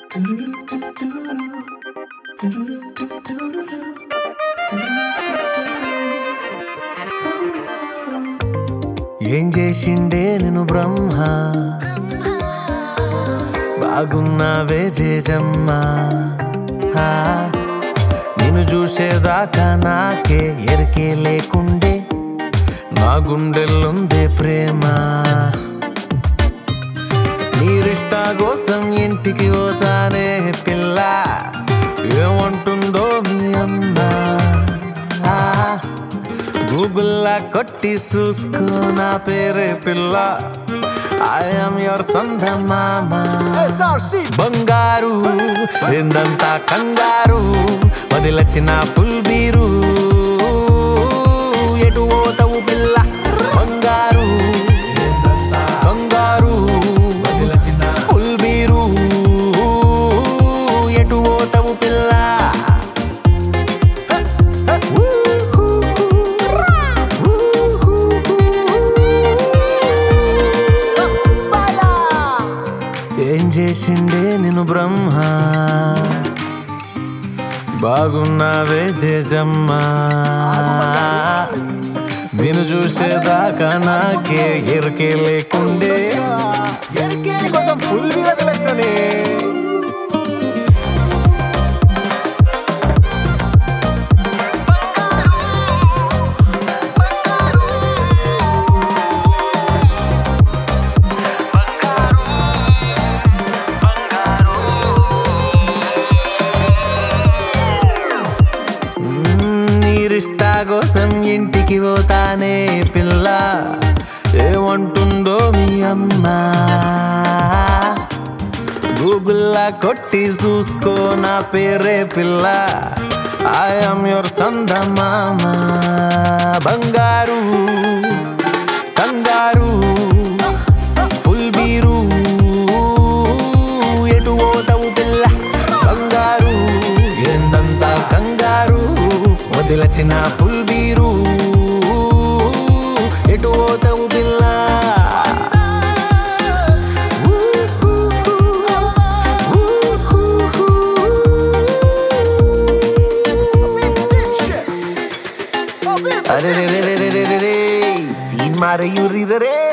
ఏం చేసిండే నేను బ్రహ్మ బాగున్నావే జేజమ్మా ఆ, నిన్ను చూసేదాకా నాకే ఎరికే లేకుండే నా గుండెల్లుందే ప్రేమ నీరిష్టా కోసం ఇంటికి పోతానే పిల్ల ఏమంటుందో మీ అమ్మ ఆ, గూగుల్లా కొట్టి చూసుకో నా పేరే పిల్ల ఐఎమ్ యువర్ సొంత మామ బంగారు ఏందంతా కంగారు వదిలచిన ఫుల్ బీరు ఎటు పోతావు పిల్ల బంగారు కంగారు ఫుల్ బీరు ఎటు పోతావు పిల్ల ఏం చేసిండే నేను బ్రహ్మ బాగున్నావే జేజమ్మా నేను చూసేదాకా నాకే ఎరికే లేకుండే ఎరికే కోసం ఫుల్ వదిలేసనే నీరిష్టా కోసం ఇంటికి పోతానే పిల్ల ఏమంటుందో మీ అమ్మ గూగుల్లా కొట్టి చూసుకో నా పేరే పిల్ల ఐఎమ్ యువర్ సంద మామ బంగారు కంగారు ఫుల్ బీరు ఎటు పోతావు పిల్ల బంగారు ఏందంతా కంగారు వదిలచిన ఫుల్ బీరు ఎటు పోతావు పిల్ల అరే రే రే రే రే రే రే రే తీన్ మారే యూరి రే